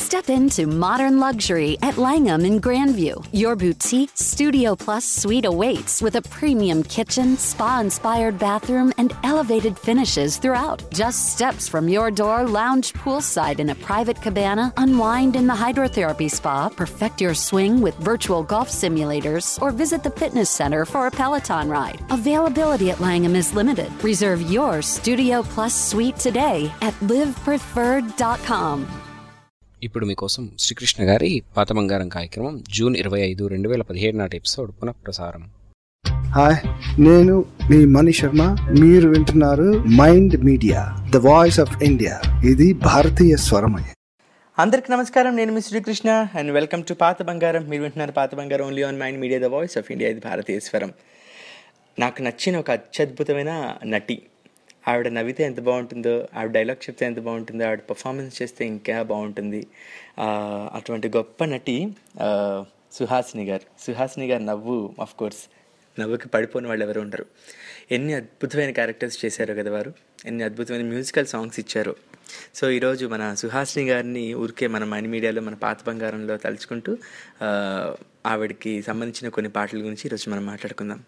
Step into modern luxury at Langham in Grandview. Your boutique Studio Plus suite awaits with a premium kitchen, spa inspired bathroom, and elevated finishes throughout. Just steps from your door, lounge poolside in a private cabana, unwind in the hydrotherapy spa, perfect your swing with virtual golf simulators, or visit the fitness center for a Peloton ride. Availability at Langham is limited. Reserve your Studio Plus suite today at livepreferred.com. ఇప్పుడు మీకోసం శ్రీకృష్ణ గారి పాత బంగారం కార్యక్రమం June ఇరవై ఐదు రెండు వేల పదిహేడు నాటి ఎపిసోడ్ పునఃప్రసారం హాయ్ నేను మీ మణి శర్మ మీరు వింటున్నారు mind media the voice of India ఇది భారతీయ స్వరమయ అందరికి నమస్కారం నేను మీ శ్రీకృష్ణ అండ్ వెల్కమ్ టు పాత బంగారం మీరు వింటున్నారు పాత బంగారం only on mind media the voice of India ఇది భారతీయ స్వరం నాకు నచ్చిన ఒక అత్యద్భుతమైన నటి ఆవిడ నవ్వితే ఎంత బాగుంటుందో ఆవిడ డైలాగ్ చెప్తే ఎంత బాగుంటుందో ఆవిడ పర్ఫార్మెన్స్ చేస్తే ఇంకా బాగుంటుంది ఆ, అటువంటి గొప్ప నటి ఆ, సుహాసిని గారు సుహాసిని గారు నవ్వు ఆఫ్ కోర్స్ నవ్వుకి పడిపోని వాళ్ళు ఎవరు ఉండరు ఎన్ని అద్భుతమైన క్యారెక్టర్స్ చేశారో కదా వారు ఎన్ని అద్భుతమైన మ్యూజికల్ సాంగ్స్ ఇచ్చారో సో ఈరోజు మన సుహాసిని గారిని ఊరికే మన మణి మీడియాలో మన పాత బంగారంలో తలుచుకుంటూ ఆ, ఆవిడకి సంబంధించిన కొన్ని పాటల గురించి ఈరోజు మనం మాట్లాడుకుందాం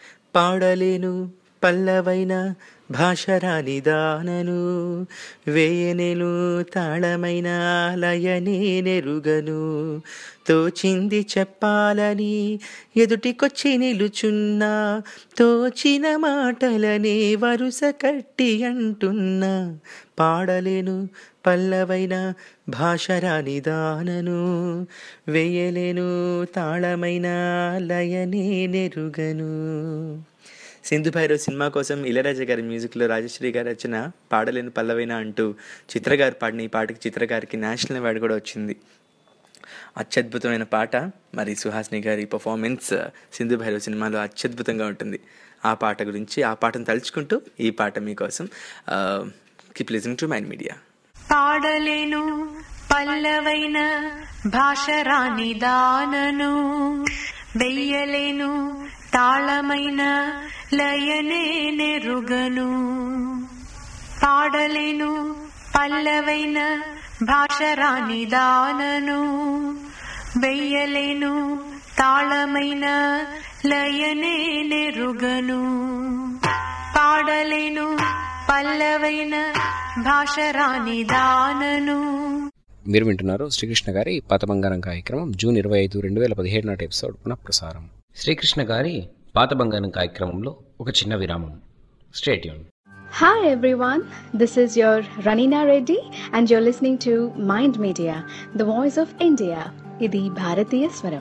పాడలేను పల్లవైన భాష రాని దానను వేయనేను తాళమైన లయనే నెరుగను తోచింది చెప్పాలని ఎదుటికొచ్చి నిలుచున్నా తోచిన మాటలనే వరుస కట్టి అంటున్నా పాడలేను పల్లవైన భాష రాని దానను వేయలేను తాళమైన లయనే నెరుగను సింధు భైరవ్ సినిమా కోసం ఇళరాజా గారి మ్యూజిక్లో రాజశ్రీ గారు వచ్చిన పాడలేని పల్లవైన అంటూ చిత్ర గారు పాడిన ఈ పాటకి చిత్ర గారికి నేషనల్ అవార్డు కూడా వచ్చింది అత్యద్భుతమైన పాట మరి సుహాసిని గారి పర్ఫార్మెన్స్ సింధు భైరవ్ సినిమాలో అత్యద్భుతంగా ఉంటుంది ఆ పాట గురించి ఆ పాటను తలుచుకుంటూ ఈ పాట మీకోసం keep listening to mind media పాడలేను పల్లవైన భాష రాని దానను వెయ్యలేను తాళమైన లయనే నెరుగను పాడలేను పల్లవైన భాష రాని దానను వెయ్యలేను తాళమైన లయనే నెరుగను పాడలేను పల్లవైన భాష రాని దానను మీరు వింటున్నారు శ్రీకృష్ణ గారి పాత బంగారం కార్యక్రమం జూన్ ఇరవై ఐదు రెండు వేల పదిహేడు నాటి ఎపిసోడ్ పునఃప్రసారం శ్రీకృష్ణ గారి పాత బంగారం కార్యక్రమంలో ఒక చిన్న విరామం stay tuned Hi everyone, this is your Ranina Reddy and you're listening to Mind Media, the voice of India. ఇది భారతీయ స్వరం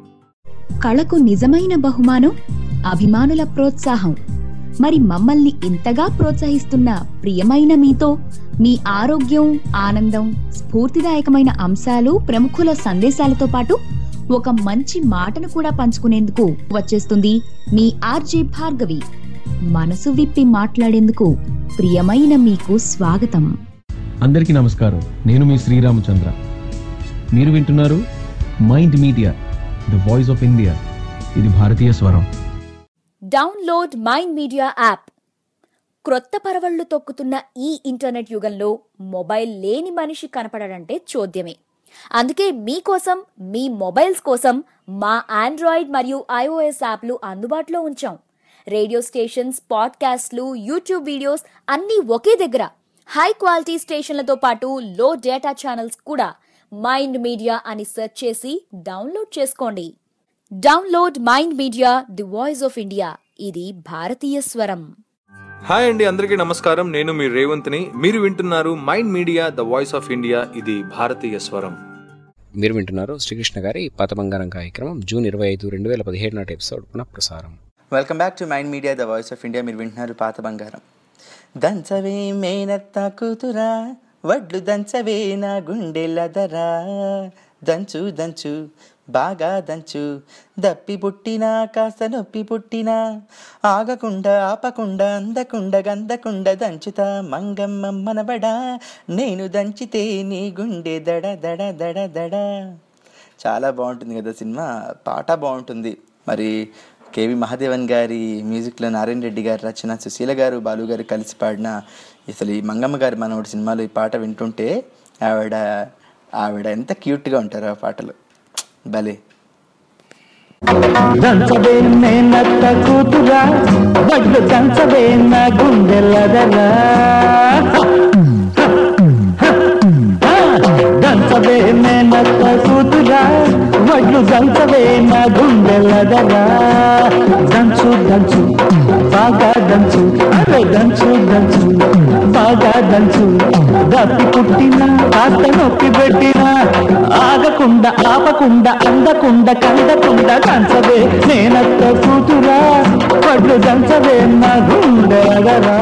కళకు నిజమైన బహుమానం అభిమానుల ప్రోత్సాహం మరి మమ్మల్ని ఇంతగా ప్రోత్సహిస్తున్న ప్రియమైన మీతో మీ ఆరోగ్యం ఆనందం స్ఫూర్తిదాయకమైన అంశాలు ప్రముఖుల సందేశాలతో పాటు ఒక మంచి మాటను కూడా పంచుకునేందుకు వచ్చేస్తుంది మీ ఆర్జే భార్గవి మనసు విప్పి మాట్లాడేందుకు ప్రియమైన మీకు స్వాగతం అందరికీ నమస్కారం నేను మీ శ్రీరామచంద్ర మీరు వింటున్నారు mind media the voice of India ఇది భారతీయ స్వరం డౌన్లోడ్ మైండ్ మీడియా యాప్ క్రొత్త పరవళ్లు తొక్కుతున్న ఈ ఇంటర్నెట్ యుగంలో మొబైల్ లేని మనిషి కనపడడంటే చోద్యమే అందుకే మీకోసం మీ మొబైల్స్ కోసం మా ఆండ్రాయిడ్ మరియు ఐఓఎస్ యాప్లు అందుబాటులో ఉంచాం రేడియో స్టేషన్స్ పాడ్కాస్ట్లు యూట్యూబ్ వీడియోస్ అన్నీ ఒకే దగ్గర హై క్వాలిటీ స్టేషన్లతో పాటు లో డేటా ఛానల్స్ కూడా మైండ్ మీడియా అని సెర్చ్ చేసి డౌన్లోడ్ చేసుకోండి download mind media the voice of India ఇది భారతీయ స్వరం హాయ్ అండి అందరికీ నమస్కారం నేను మీ రేవంత్ని మీరు వింటున్నారు mind media the voice of India ఇది భారతీయ స్వరం మీరు వింటున్నారు శ్రీకృష్ణ గారి పాత బంగారం కార్యక్రమం జూన్ ఇరవై ఐదు రెండు వేల పదిహేడు నాటి ఎపిసోడ్ పునఃప్రసారం welcome back to mind media the voice of India మీరు వింటున్నారు పాత బంగారం దంచవే మేనత్త కూతురా వడ్లు దంచవే నా గుండెలదరా దంచు దంచు బాగా దంచు దప్పి పుట్టినా కాస్త నొప్పి పుట్టినా ఆగకుండా ఆపకుండా అందకుండా గందకుండా దంచుతా మంగమ్మ మనబడా నేను దంచితే నీ గుండె దడ దడ దడ దడ చాలా బాగుంటుంది కదా సినిమా పాట బాగుంటుంది మరి కేవి మహాదేవన్ గారి మ్యూజిక్లో నారాయణ రెడ్డి గారి రచన సుశీల గారు బాలు గారు కలిసి పాడిన అసలు ఈ మంగమ్మ గారి మనవడు సినిమాలో ఈ పాట వింటుంటే ఆవిడ ఆవిడ ఎంత క్యూట్గా ఉంటారు ఆ పాటలు భలే దంచవే మేనత్త కూతురా వడ్లు దంచవే నా గుండెలదరా దంచవే మేనత్త కూతురా వడ్లు దంచవే నా గుండెలదరా దంచు దంచు బాగా దంచు అరే దంచు దంచు బాగా దంచు దప్పి పుట్టిన కాస్త నొప్పి పెట్టిన ఆగకుండా ఆపకుండా అందకుండా కందకుండా దంచవే నేనత్త కూతురా వడ్లు దంచవే నా గుండెలదరా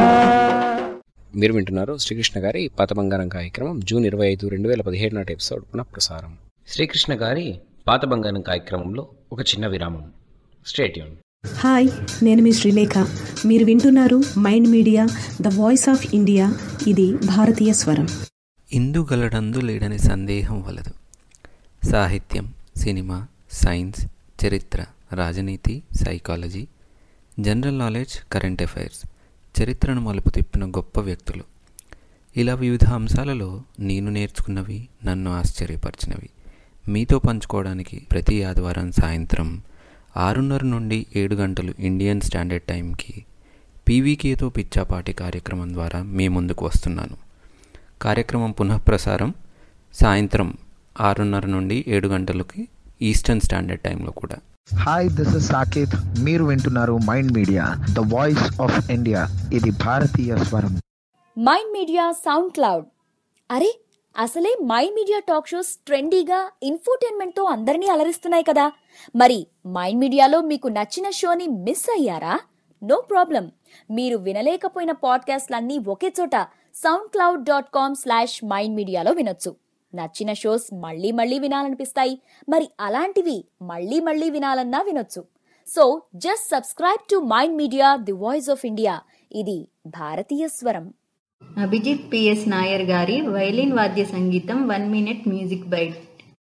మీరు వింటున్నారు శ్రీకృష్ణ గారి పాత బంగారం కార్యక్రమం జూన్ ఇరవై ఐదు రెండు వేల పదిహేడు నాటి ఎపిసోడ్ పునః ప్రసారం శ్రీకృష్ణ గారి పాత బంగారం కార్యక్రమంలో ఒక చిన్న విరామం స్టేట్యూన్ హాయ్ నేను మీ శ్రీలేఖ మీరు వింటున్నారు mind media the voice of India ఇది భారతీయ స్వరం ఇందుగలడందు లేడని సందేహం వలదు సాహిత్యం సినిమా సైన్స్ చరిత్ర రాజనీతి psychology general knowledge current affairs చరిత్రను మలుపు తిప్పిన గొప్ప వ్యక్తులు ఇలా వివిధ అంశాలలో నేను నేర్చుకున్నవి నన్ను ఆశ్చర్యపరిచినవి మీతో పంచుకోవడానికి ప్రతి ఆదివారం సాయంత్రం ఆరున్నర నుండి ఏడు గంటలు ఇండియన్ స్టాండర్డ్ టైంకి పీవీకేతో పిచ్చాపాటి కార్యక్రమం ద్వారా మీ ముందుకు వస్తున్నాను కార్యక్రమం పునఃప్రసారం సాయంత్రం ఆరున్నర నుండి ఏడు గంటలకి ఈస్టర్న్ స్టాండర్డ్ టైంలో కూడా హాయ్ దిస్ ఇస్ సాకేత్ మీరు వింటున్నారు mind media the voice of India ఇది భారతీయ స్వరం మైండ్ మీడియా సౌండ్ క్లౌడ్ అరే అసలే మైండ్ మీడియా టాక్ షోస్ ట్రెండీగా ఇన్ఫోటైన్మెంట్ తో అందరినీ అలరిస్తున్నాయి కదా మరి మైండ్ మీడియాలో మీకు నచ్చిన షోని మిస్ అయ్యారా నో ప్రాబ్లం మీరు వినలేకపోయిన పాడ్కాస్ట్లన్నీ ఒకే చోట SoundCloud dot com slash mind మీడియాలో వినొచ్చు నచ్చిన షోస్ మళ్ళీ మళ్ళీ వినాలనిపిస్తాయి మరి అలాంటివి మళ్ళీ మళ్ళీ వినాలన్నా వినొచ్చు so just subscribe to mind media the voice of India ఇది భారతీయ స్వరం అభిజిత్ పిఎస్ నాయర్ గారి వైలిన్ వాద్య సంగీతం వన్ మినిట్ మ్యూజిక్ బైట్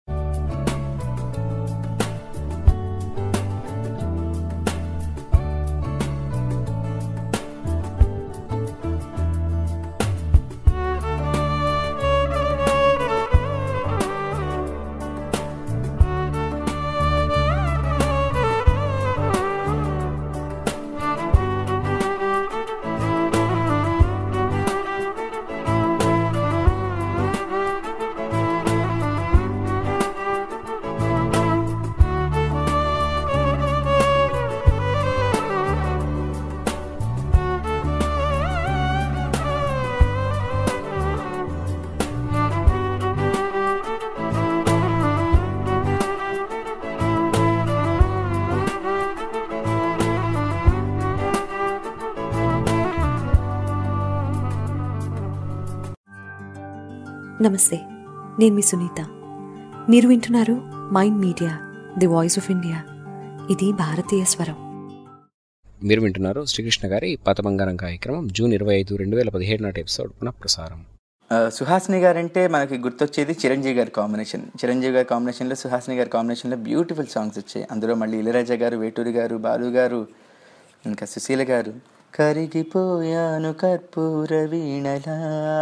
నమస్తే నేను మీ సునీత మీరు వింటున్నారు mind media the voice of India ఇది భారతీయ స్వరం మీరు వింటున్నారు శ్రీకృష్ణ గారి పాత బంగారం కార్యక్రమం జూన్ ఇరవై ఐదు రెండు వేల పదిహేడు నాటి ఎపిసోడ్ పునః ప్రసారం ఆ, సుహాసిని గారు అంటే మనకి గుర్తొచ్చేది చిరంజీవి గారి కాంబినేషన్ చిరంజీవి గారి కాంబినేషన్లో సుహాసిని గారి కాంబినేషన్లో బ్యూటిఫుల్ సాంగ్స్ వచ్చాయి అందులో మళ్ళీ ఇళరాజా గారు వేటూరి గారు బాలు గారు ఇంకా సుశీల గారు కరిగిపోయాను కర్పూర వీణలా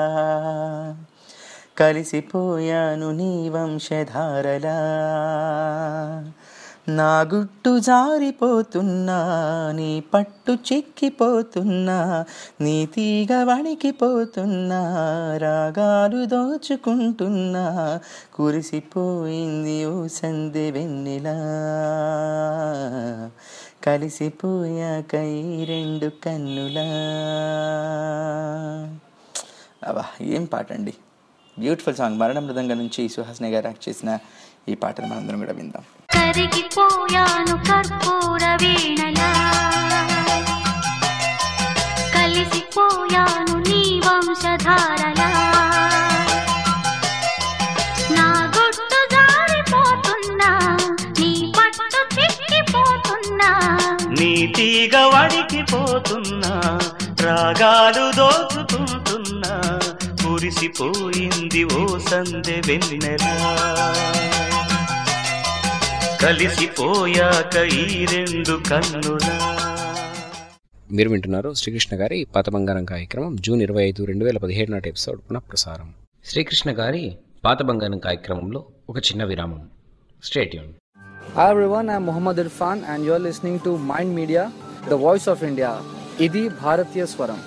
కలిసిపోయాను నీ వంశధారలా నా గుట్టు జారిపోతున్నా నీ పట్టు చిక్కిపోతున్నా నీ తీగ వణికిపోతున్నా రాగాలు దోచుకుంటున్నా కురిసిపోయింది ఓ సందె వెన్నెలా కలిసిపోయాక ఈ రెండు కన్నులా అబ్బా ఏం పాట అండి బ్యూటిఫుల్ సాంగ్ మరణ మృదంగా నుంచి సుహాసిని గారు యాక్ట్ చేసిన ఈ పాటను మనందరం కూడా విందాం కరిగిపోయాను కర్పూర వీణలా కలిసిపోయాను నీ వంశధారలా నా గుట్టు జారిపోతున్నా నీ పట్టు చిక్కిపోతున్నా నీ తీగ వడికిపోతున్నా రాగాలు దోచుకుంటున్నా మురిసిపోయింది ఓ సందె వెన్నెలా కలిసిపోయాక ఈ రెండు కన్నులా మీరు వింటున్నారు శ్రీకృష్ణ గారి పాత బంగారం కార్యక్రమం జూన్ ఇరవై ఐదు రెండు వేల పదిహేడు నాటి ఎపిసోడ్ పునః ప్రసారం శ్రీకృష్ణ గారి పాత బంగారం కార్యక్రమంలో ఒక చిన్న విరామం stay tuned Hi everyone, I'm Muhammad Irfan and you're listening to Mind Media, the voice of India. ఇది భారతీయ స్వరం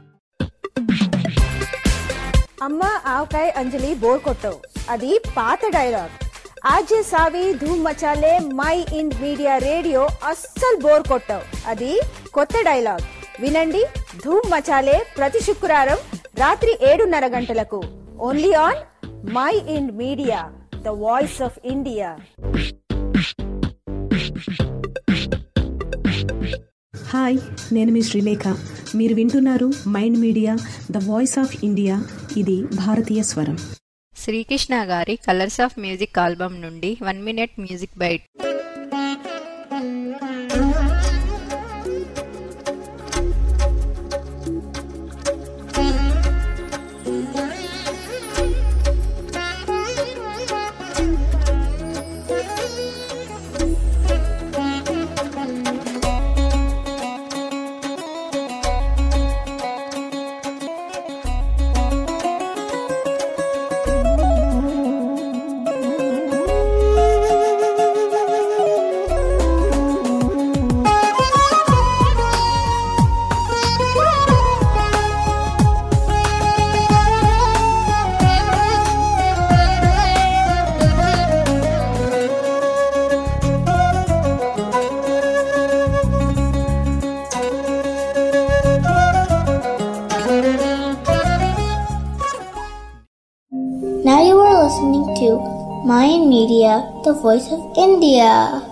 అమ్మ ఆవకాయ అంజలి బోర్ కొట్టవు అది పాత డైలాగ్ ఆజే సావి ధూమ్ మచాలే మై ఇండ్ మీడియా రేడియో అస్సలు బోర్ కొట్టవు అది కొత్త డైలాగ్ వినండి ధూమ్ మచాలే ప్రతి శుక్రవారం రాత్రి ఏడున్నర గంటలకు only on mind media the voice of India hi నేను మీ శ్రీలేఖ మీరు వింటున్నారు mind media the voice of India ఇది భారతీయ స్వరం శ్రీకృష్ణ గారి కలర్స్ ఆఫ్ మ్యూజిక్ ఆల్బమ్ నుండి one minute music bite Now you are listening to Mayan Media, the voice of India.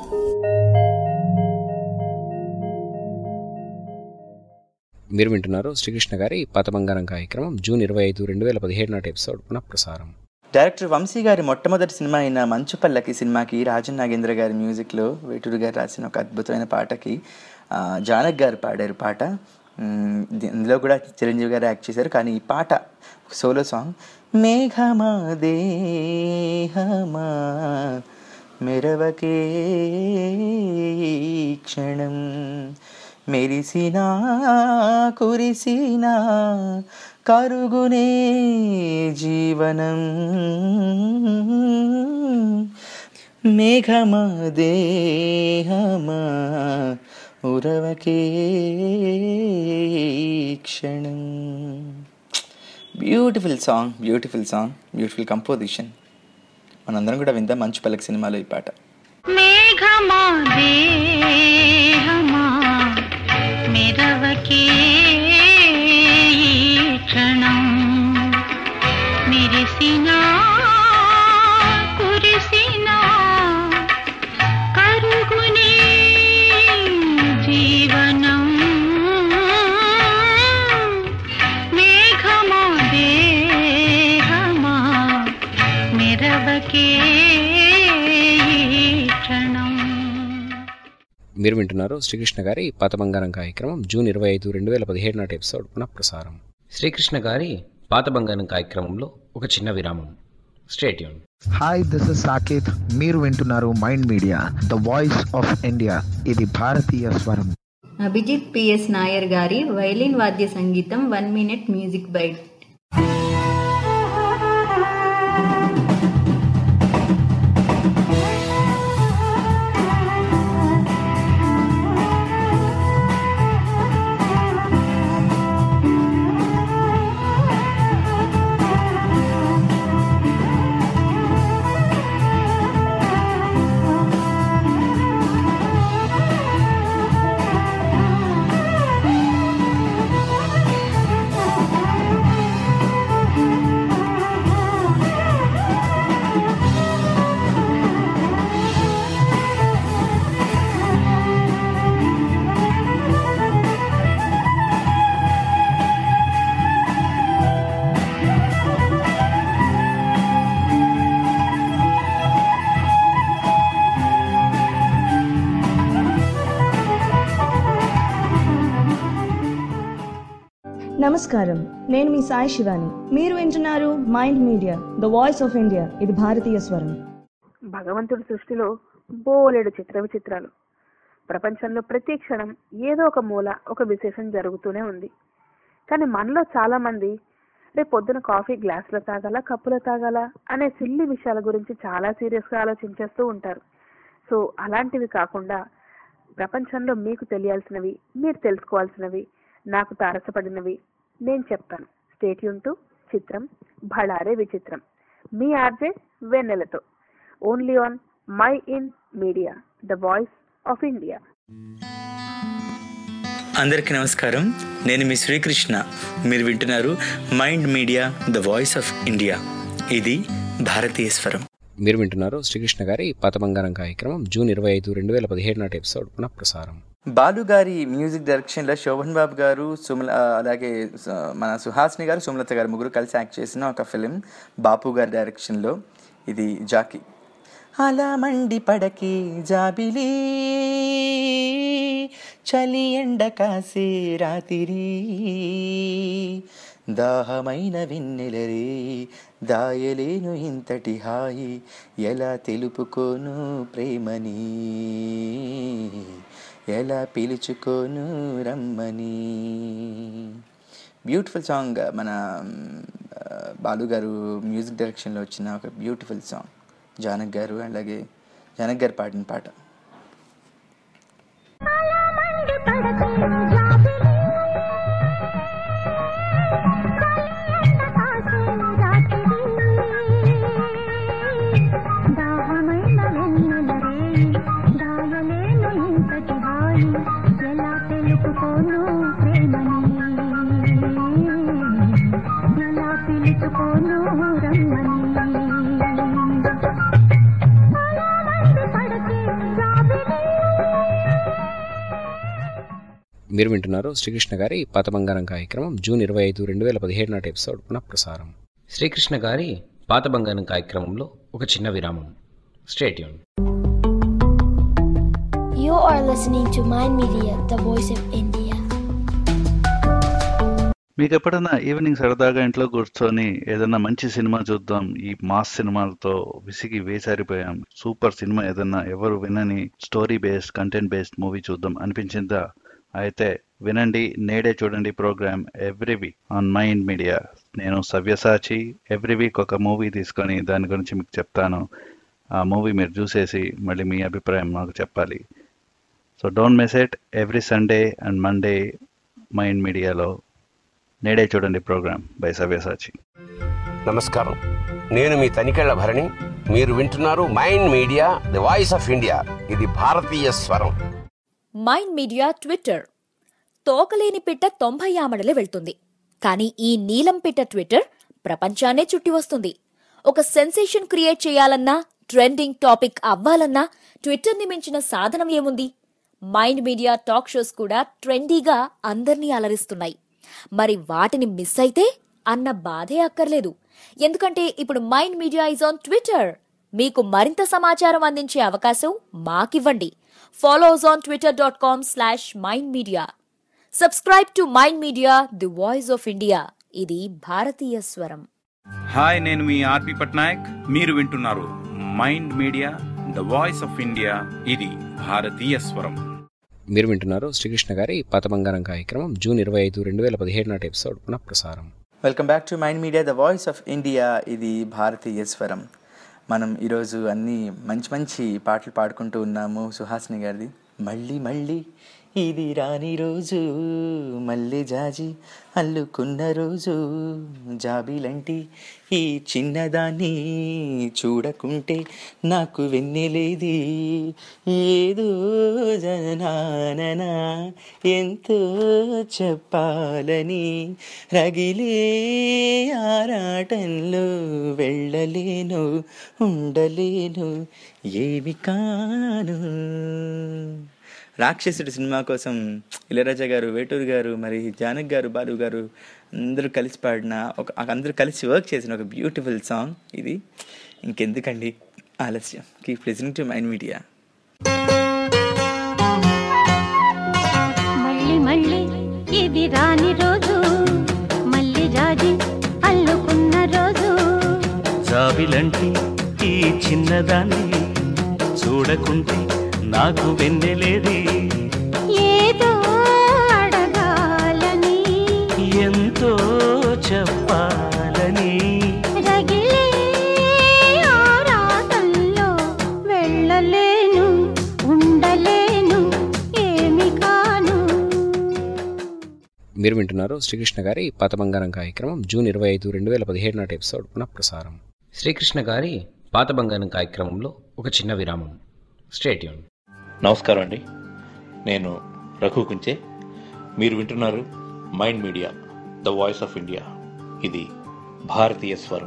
మీరు వింటున్నారు శ్రీకృష్ణ గారి పాత బంగారం కార్యక్రమం జూన్ ఇరవై ఐదు రెండు వేల పదిహేడు నాటి ఎపిసోడ్ పునః ప్రసారం డైరెక్టర్ వంశీ గారి మొట్టమొదటి సినిమా అయిన మంచు పల్లకి సినిమాకి రాజన్ నాగేంద్ర గారి మ్యూజిక్లో వేటూరు గారు రాసిన ఒక అద్భుతమైన పాటకి ఆ, జానక్ గారు పాడారు పాట మ్, ది- ఇందులో కూడా చిరంజీవి గారు యాక్ట్ చేశారు కానీ ఈ పాట ఒక సోలో సాంగ్ మేఘమా దేహమా మెరవకే ఈ క్షణం మెరిసినా కురిసినా కరుగునే జీవనం మేఘమా దేహమా ఉరవకే క్షణం beautiful song beautiful song beautiful composition మనందరం కూడా విందాం మంచు పలక సినిమాలో ఈ పాట మేఘమా దేహమా మెరవకే ఈ క్షణం మెరిసినా కురిసినా కరుగునే జీవనం మేఘమా దేహమా మెరవకే ఈ క్షణం మీరు వింటున్నారు శ్రీకృష్ణ గారి పాత బంగారం కార్యక్రమం జూన్ ఇరవై ఐదు రెండు వేల పదిహేడు నాటి ఎపిసోడ్ పునః ప్రసారం శ్రీకృష్ణ గారి పాత బంగారం కార్యక్రమంలో ఒక చిన్న విరామం stay tuned hi this is Saketh మీరు వింటున్నారు mind media the voice of India ఇది భారతీయ స్వరం అభిజిత్ పిఎస్ నాయర్ గారి వైలిన్ వాద్య సంగీతం వన్ మినిట్ మ్యూజిక్ బైట్ నమస్కారం నేను మీ సాయి శివాని మీరు వింటున్నారు mind media the voice of India ఇది భారతీయ స్వరం భగవంతుడి సృష్టిలో బోలెడు చిత్ర విచిత్రాలు ప్రపంచంలో ప్రతి క్షణం ఏదో ఒక మూల ఒక విశేషం జరుగుతూనే ఉంది కానీ మనలో చాలా మంది రేపు పొద్దున కాఫీ గ్లాసులో తాగాలా కప్పులో తాగాలా అనే సిల్లి విషయాల గురించి చాలా సీరియస్గా ఆలోచించేస్తూ ఉంటారు సో అలాంటివి కాకుండా ప్రపంచంలో మీకు తెలియాల్సినవి మీరు తెలుసుకోవాల్సినవి నాకు తారసపడినవి నేను చెప్తాను స్టేట్యూన్ టు చిత్రం భళారే విచిత్రం మీ ఆర్జే వెన్నెలతో only on mind media the voice of India అందరికీ నమస్కారం నేను మీ శ్రీకృష్ణ మీరు వింటున్నారు mind media the voice of India ఇది భారతీయ స్వరం మీరు వింటున్నారు శ్రీకృష్ణ గారి పాత బంగారం కార్యక్రమం జూన్ ఇరవై ఐదు రెండు వేల పదిహేడు నాటి ఎపిసోడ్ పునః ప్రసారం బాలు గారి మ్యూజిక్ డైరెక్షన్లో శోభన్ బాబు గారు సుమల ఆ, అలాగే స- మన సుహాసిని గారు సుమలత గారు ముగ్గురు కలిసి యాక్ట్ చేసిన ఒక ఫిలిం బాపు గారి డైరెక్షన్లో ఇది జాకీ అలా మండి పడకి జాబిలి చలి ఎండ కాసే రాతిరి దాహమైన వెన్నెలరే దాయలేను ఇంతటి హాయి ఎలా తెలుపుకోను ప్రేమని ఎలా పిలుచుకోను రమ్మని బ్యూటిఫుల్ సాంగ్ మన ఆ, బాలు గారు మ్యూజిక్ డైరెక్షన్లో వచ్చిన ఒక బ్యూటిఫుల్ సాంగ్ జానక్ గారు అలాగే జానక్ గారు పాడిన పాట దాహమైన వెన్నెలరే దాయలేను ఇంతటి హాయి ఎలా తెలుపుకోను ప్రేమని ఎలా పిలుచుకోను రమ్మని అలా మండి పడకే జాబిలి మీరు వింటున్నారు శ్రీకృష్ణ గారి పాత బంగారం కార్యక్రమం జూన్ ఇరవై ఐదు రెండు వేల పదిహేడు నాటి ఎపిసోడ్ పునః ప్రసారం శ్రీకృష్ణ గారి పాత బంగారం కార్యక్రమంలో ఒక చిన్న విరామం stay tuned You are listening to Mind Media, the voice of India. మీకు ఎప్పుడైనా ఈవినింగ్ సరదాగా ఇంట్లో కూర్చొని ఏదైనా మంచి సినిమా చూద్దాం ఈ మాస్ సినిమాలతో విసిగి వేసారిపోయాం సూపర్ సినిమా ఏదైనా ఎవరు వినని story based content based movie చూద్దాం అనిపించిందా అయితే వినండి నేడే చూడండి programme every week on mind media నేను సవ్యసాచి ఎవ్రీ వీక్ ఒక మూవీ తీసుకొని దాని గురించి మీకు చెప్తాను ఆ మూవీ మీరు చూసేసి మళ్ళీ మీ అభిప్రాయం నాకు చెప్పాలి so don't miss it every Sunday and Monday mind మీడియాలో నేడే చూడండి ప్రోగ్రామ్ బై సవ్యసాచి నమస్కారం నేను మీ తనికెళ్ల భరణి మీరు వింటున్నారు mind media the voice of India ఇది భారతీయ స్వరం మైండ్ మీడియా ట్విట్టర్ తోకలేని పిట్ట తొంభై ఆమడలే వెళ్తుంది కానీ ఈ నీలం పిట్ట ట్విట్టర్ ప్రపంచాన్నే చుట్టి వస్తుంది ఒక సెన్సేషన్ క్రియేట్ చేయాలన్నా ట్రెండింగ్ టాపిక్ అవ్వాలన్నా ట్విట్టర్ని మించిన సాధనం ఏముంది మైండ్ మీడియా టాక్ షోస్ కూడా ట్రెండీగా అందర్నీ అలరిస్తున్నాయి మరి వాటిని మిస్ అయితే అన్న బాధే అక్కర్లేదు ఎందుకంటే ఇప్పుడు mind media is on Twitter మీకు మరింత సమాచారం అందించే అవకాశం మాకివ్వండి follow us on Twitter dot com slash mind media subscribe to mind media the voice of India ఇది భారతీయ స్వరం హాయ్ నేను మీ ఆర్పి పట్నాయక్ మీరు వింటున్నారు mind media the voice of India ఇది భారతీయ స్వరం మీరు వింటున్నారు శ్రీకృష్ణ గారి పాత బంగారం కార్యక్రమం జూన్ ఇరవై ఐదు రెండు వేల పదిహేడు నాటి ఎపిసోడ్ పునః ప్రసారం welcome back to mind media the voice of India ఇది భారతీయ స్వరం మనం ఈరోజు అన్ని మంచి మంచి పాటలు పాడుకుంటూ ఉన్నాము సుహాసిని గారిది మళ్ళీ మళ్ళీ ఇది రాని రోజు మళ్ళీ జాజి అల్లుకున్న రోజు జాబిలంటి ఈ చిన్నదాన్ని చూడకుంటే నాకు వెన్నెలేది ఏదో జనాననా ఎంతో చెప్పాలని రగిలే ఆరాటంలో వెళ్ళలేను ఉండలేను ఏమి కాను రాక్షసుడు సినిమా కోసం ఇళయరాజా గారు వేటూరు గారు మరి జానక్ గారు బాలు గారు అందరూ కలిసి పాడిన ఒక అందరూ కలిసి వర్క్ చేసిన ఒక బ్యూటిఫుల్ సాంగ్ ఇది ఇంకెందుకండి ఆలస్యం keep listening to mind media మళ్ళీ మళ్ళీ ఇది రాని రోజు మళ్ళీ జాజి అల్లుకున్న రోజు జాబిలంటి ఈ చిన్నదాన్ని చూడకుంటే నాకు వెన్నెలేది ఏదో అడగాలని ఎంతో చెప్పాలి మీరు వింటున్నారు శ్రీకృష్ణ గారి పాత బంగారం కార్యక్రమం జూన్ ఇరవై ఐదు రెండు వేల పదిహేడు నాటి ఎపిసోడ్ పునః ప్రసారం శ్రీకృష్ణ గారి పాత బంగారం కార్యక్రమంలో ఒక చిన్న విరామం స్టేట్యూన్ నమస్కారం అండి నేను రఘు కుంచే మీరు వింటున్నారు mind media the voice of India ఇది భారతీయ స్వరం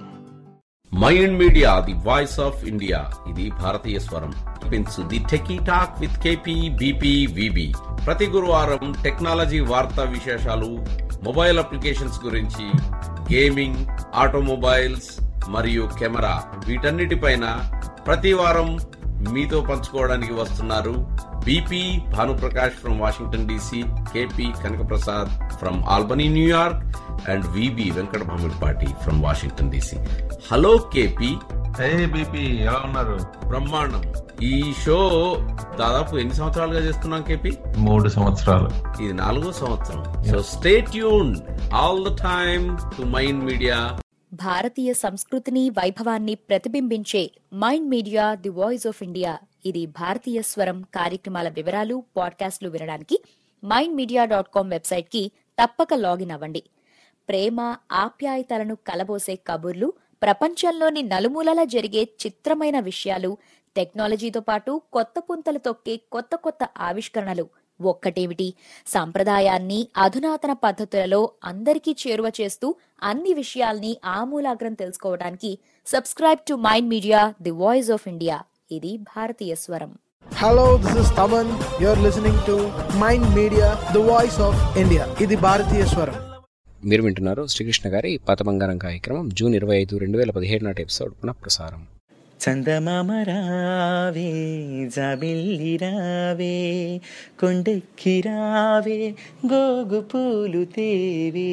mind media the voice of India ఇది భారతీయ స్వరం పెంచు the techie talk with KP BP VB ప్రతి గురువారం టెక్నాలజీ వార్తా విశేషాలు మొబైల్ అప్లికేషన్స్ గురించి గేమింగ్ ఆటోమొబైల్స్ మరియు కెమెరా వీటన్నిటిపైన ప్రతి వారం మీతో పంచుకోవడానికి వస్తున్నారు BP Bhanuprakash from Washington DC KP Kanakaprasad from Albany New York and VB Venkata Bhamidipati from Washington DC hello KP BP ఎలా ఉన్నారు బ్రహ్మాండం ఈ షో దాదాపు ఎన్ని సంవత్సరాలుగా చేస్తున్నాం కేపీ మూడు సంవత్సరాలు ఇది నాలుగో సంవత్సరం so stay tune all the time to mind media భారతీయ సంస్కృతిని వైభవాన్ని ప్రతిబింబించే mind media the voice of India ఇది భారతీయ స్వరం కార్యక్రమాల వివరాలు పాడ్కాస్ట్లు వినడానికి mind media dot com website కి తప్పక లాగిన్ అవ్వండి ప్రేమ ఆప్యాయతలను కలబోసే కబుర్లు ప్రపంచంలోని నలుమూలలా జరిగే చిత్రమైన విషయాలు టెక్నాలజీతో పాటు కొత్త పుంతలు తొక్కే కొత్త కొత్త ఆవిష్కరణలు ఒక్కటేమిటి సాంప్రదాయాన్ని అధునాతన పద్ధతులలో అందరికీ చేరువ చేస్తూ అన్ని విషయాల్ని ఆమూలాగ్రం తెలుసుకోవడానికి subscribe to mind media the voice of India ఇది భారతీయ స్వరం Hello, this is Taman. You're listening to Mind Media, the voice of India. ఇది భారతీయ స్వరం మీరు వింటున్నారు శ్రీకృష్ణ గారి పాత బంగారం కార్యక్రమం జూన్ ఇరవై ఐదు రెండు వేల పదిహేడు నాటి ఎపిసోడ్ పునః ప్రసారం చందమామ రావే జాబిల్లి రావే కొండెక్కి రావే గోగు పూలు తేవే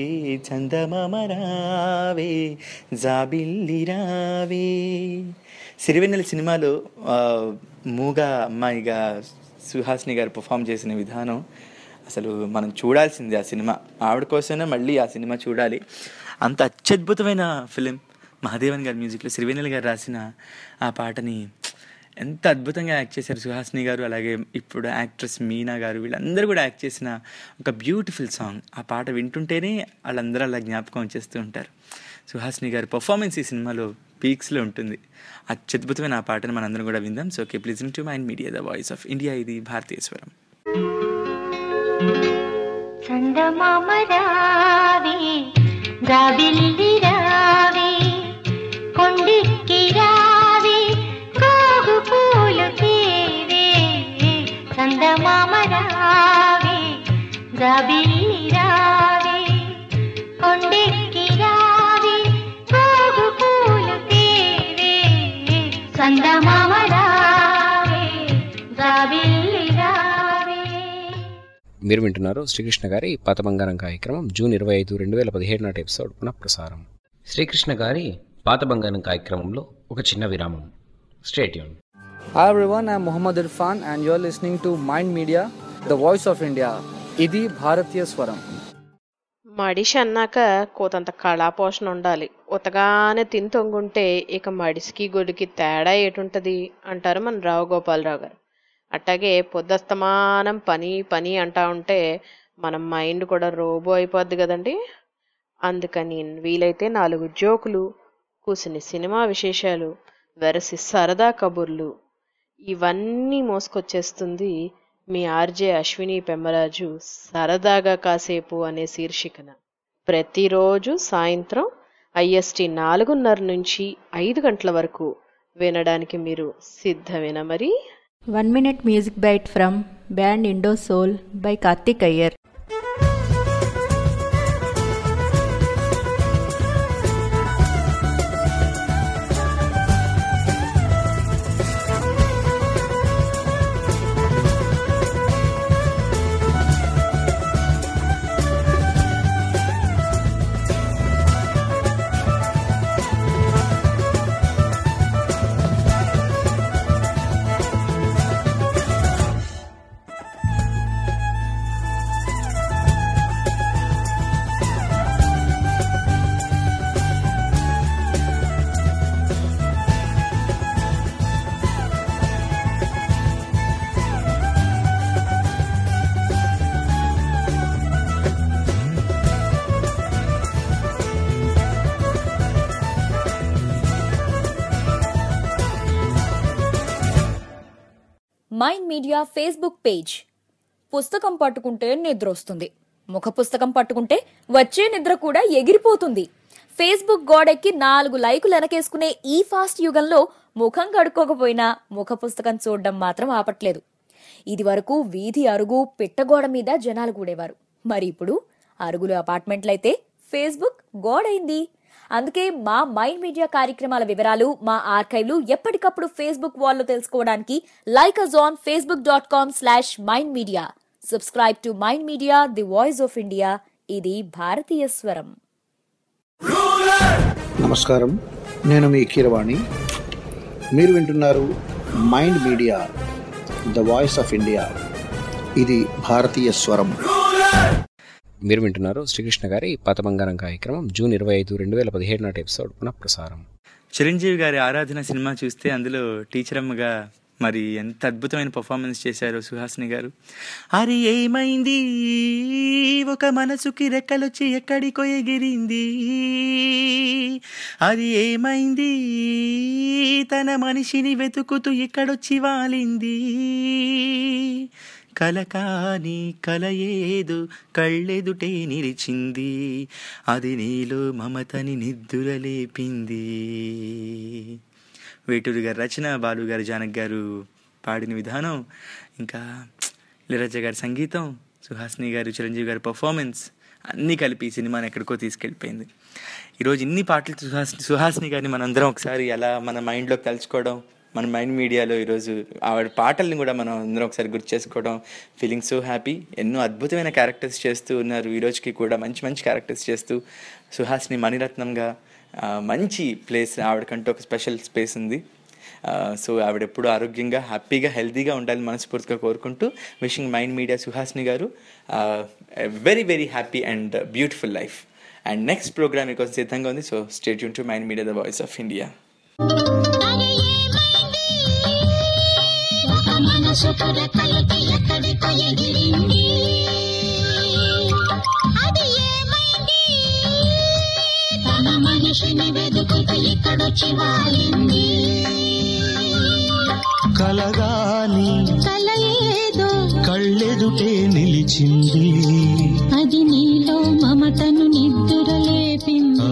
చందమామ రావే జాబిల్లి రావే సిరివెన్నెల సినిమాలో ఆ, మూగా అమ్మాయిగా సుహాసిని గారు పర్ఫామ్ చేసిన విధానం అసలు మనం చూడాల్సిందే ఆ సినిమా ఆవిడ కోసమే మళ్ళీ ఆ సినిమా చూడాలి అంత అత్యద్భుతమైన ఫిలిం మహాదేవన్ గారి మ్యూజిక్లో సిరివెన్నెల గారు రాసిన ఆ పాటని ఎంత అద్భుతంగా యాక్ట్ చేశారు సుహాసిని గారు అలాగే ఇప్పుడు యాక్ట్రెస్ మీనా గారు వీళ్ళందరూ కూడా యాక్ట్ చేసిన ఒక బ్యూటిఫుల్ సాంగ్ ఆ పాట వింటుంటేనే వాళ్ళందరూ అలా జ్ఞాపకం వచ్చేస్తూ ఉంటారు సుహాసిని గారి పర్ఫార్మెన్స్ ఈ సినిమాలో పీక్స్లో ఉంటుంది అత్యద్భుతమైన ఆ పాటను మనందరం కూడా విందాం so keep listening to mind media the voice of India ఇది భారతీయ స్వరం చందమామ రావే జాబిల్లి రావే కొండెక్కి రావే గోగు పూలు తేవే చందమామ రావే జాబిల్లి రావే కొండెక్కి రావే గోగు పూలు తేవే చందమామ రావే జాబిల్లి రావే మీరు వింటున్నారు శ్రీకృష్ణ గారి పాత బంగారం కార్యక్రమం జూన్ ఇరవై ఐదు రెండు వేల పదిహేడు నాటి ఎపిసోడ్ పునః ప్రసారం శ్రీకృష్ణ గారి పాత బంగారం కార్యక్రమంలో ఒక చిన్న విరామం stay tuned Hi everyone, I'm Muhammad Irfan and you're listening to Mind Media, the voice of India. ఇది భారతీయ స్వరం మడిషి అన్నాక కోతంత కళాపోషణ ఉండాలి ఉతగానే తిని తొంగుంటే ఇక మడిసికి గొడికి తేడా ఏటుంటది అంటారు మన రావు గోపాలరావు గారు అట్టాగే పొద్దస్తమానం పని పని అంటా ఉంటే మన మైండ్ కూడా రోబో అయిపోద్ది కదండి అందుకని వీలైతే నాలుగు జోకులు కూసిని సినిమా విశేషాలు వెరసి సరదా కబుర్లు ఇవన్నీ మోసుకొచ్చేస్తుంది మీ ఆర్జే అశ్విని పెమ్మరాజు సరదాగా కాసేపు అనే శీర్షికన ప్రతిరోజు సాయంత్రం ఐఎస్టి నాలుగున్నర నుంచి ఐదు గంటల వరకు వినడానికి మీరు సిద్ధమేనా మరి One minute music bite from band Indo Soul by Karthik Iyer. Mind media Facebook page పుస్తకం పట్టుకుంటే నిద్ర వస్తుంది ముఖ పుస్తకం పట్టుకుంటే వచ్చే నిద్ర కూడా ఎగిరిపోతుంది ఫేస్బుక్ గోడెక్కి నాలుగు లైకులు వెనకేసుకునే ఈ ఫాస్ట్ యుగంలో ముఖం కడుక్కోకపోయినా ముఖ పుస్తకం చూడడం మాత్రం ఆపట్లేదు ఇది వరకు వీధి అరుగు పిట్టగోడ మీద జనాలు కూడేవారు మరి ఇప్పుడు అరుగులు అపార్ట్మెంట్లయితే ఫేస్బుక్ గోడైంది అందుకే మా మైండ్ మీడియా కార్యక్రమాల వివరాలు మా ఆర్కైవ్లు ఎప్పటికప్పుడు ఫేస్బుక్ వాల్లో తెలుసుకోవడానికి like us on Facebook dot com slash mind media subscribe to mind media the voice of India ఇది భారతీయ స్వరం నమస్కారం నేను మీ కీరవాణి మీరు వింటున్నారు mind media the voice of India ఇది భారతీయ స్వరం మీరు వింటున్నారు శ్రీకృష్ణ గారి పాత బంగారం కార్యక్రమం జూన్ ఇరవై ఐదు రెండు వేల పదిహేడు నాటి ఎపిసోడ్ పునః ప్రసారం చిరంజీవి గారి ఆరాధన సినిమా చూస్తే అందులో టీచర్ అమ్మగా మరి ఎంత అద్భుతమైన పర్ఫార్మెన్స్ చేశారు సుహాసిని గారు అది ఏమైంది ఒక మనసుకి రెక్కలొచ్చి ఎక్కడికో ఎగిరింది అది ఏమైంది తన మనిషిని వెతుకుతూ ఇక్కడొచ్చి వాలింది కల కాని కల ఏదో కళ్ళెదుటే నిలిచింది అది నీలో మమతని నిద్దురలేపింది వేటూరు గారి రచన బాలు గారు జానక్ గారు పాడిన విధానం ఇంకా ఇళరాజా గారి సంగీతం సుహాసిని గారు చిరంజీవి గారి పర్ఫార్మెన్స్ అన్నీ కలిపి ఈ సినిమాని ఎక్కడికో తీసుకెళ్ళిపోయింది ఈరోజు ఇన్ని పాటలు సుహాసిని సుహాసిని గారిని మనందరం ఒకసారి ఎలా మన మైండ్లోకి తలుచుకోవడం మన మైండ్ మీడియాలో ఈరోజు ఆవిడ పాటల్ని కూడా మనం అందరం ఒకసారి గుర్తు చేసుకోవడం ఫీలింగ్ సో హ్యాపీ ఎన్నో అద్భుతమైన క్యారెక్టర్స్ చేస్తూ ఉన్నారు ఈ రోజుకి కూడా మంచి మంచి క్యారెక్టర్స్ చేస్తూ సుహాసిని మణిరత్నంగా ఆ, మంచి ప్లేస్ ఆవిడకంటూ ఒక స్పెషల్ స్పేస్ ఉంది సో ఆవిడ ఎప్పుడు ఆరోగ్యంగా హ్యాపీగా హెల్తీగా ఉండాలని మనస్ఫూర్తిగా కోరుకుంటూ విషింగ్ మైండ్ మీడియా సుహాసిని గారు very very happy and beautiful life and next programme మీకోసం సిద్ధంగా ఉంది సో స్టేట్ యూన్ to mind media the voice of India మనసుకు రెక్కలకి ఎక్కడికో ఎగిరింది అది ఏమైంది తన మనిషిని వెతుకుతూ ఇక్కడొచ్చి వాలింది కలగాని కల ఏదో కళ్ళెదుటే నిలిచింది అది నీలో మమతను నిద్దురలేపింది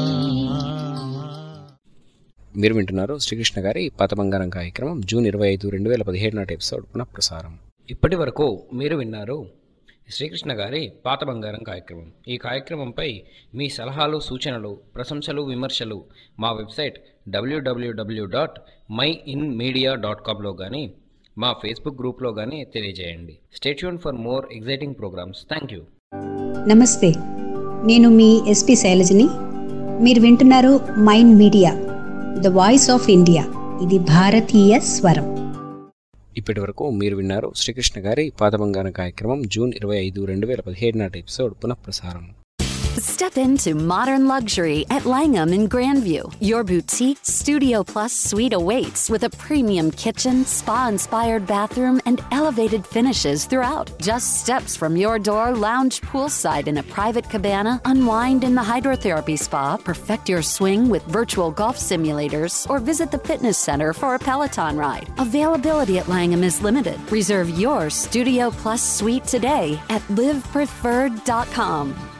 మీరు వింటున్నారు శ్రీకృష్ణ గారి పాత బంగారం కార్యక్రమం జూన్ ఇరవై ఐదు రెండు వేల పదిహేడు నాటి ఎపిసోడ్ పునః ప్రసారం ఇప్పటి వరకు మీరు విన్నారు శ్రీకృష్ణ గారి పాత బంగారం కార్యక్రమం ఈ కార్యక్రమంపై మీ సలహాలు సూచనలు ప్రశంసలు విమర్శలు మా website W W W dot mind media dot కామ్లో కానీ మా ఫేస్బుక్ గ్రూప్లో కానీ తెలియజేయండి stay tuned for more exciting programmes thank you నమస్తే నేను మీ ఎస్పి శైలజని మీరు వింటున్నారు mind media the voice of India ఇది భారతీయ స్వరం ఇప్పటి వరకు మీరు విన్నారు శ్రీకృష్ణ గారి పాత బంగారం కార్యక్రమం జూన్ ఇరవై ఐదు రెండు వేల పదిహేడు నాటి ఎపిసోడ్ పునః ప్రసారం Step into modern luxury at Langham in Grandview. Your boutique Studio Plus suite awaits with a premium kitchen, spa inspired bathroom, and elevated finishes throughout. Just steps from your door, lounge poolside in a private cabana, unwind in the hydrotherapy spa, perfect your swing with virtual golf simulators, or visit the fitness center for a Peloton ride. Availability at Langham is limited. Reserve your Studio Plus suite today at livepreferred.com.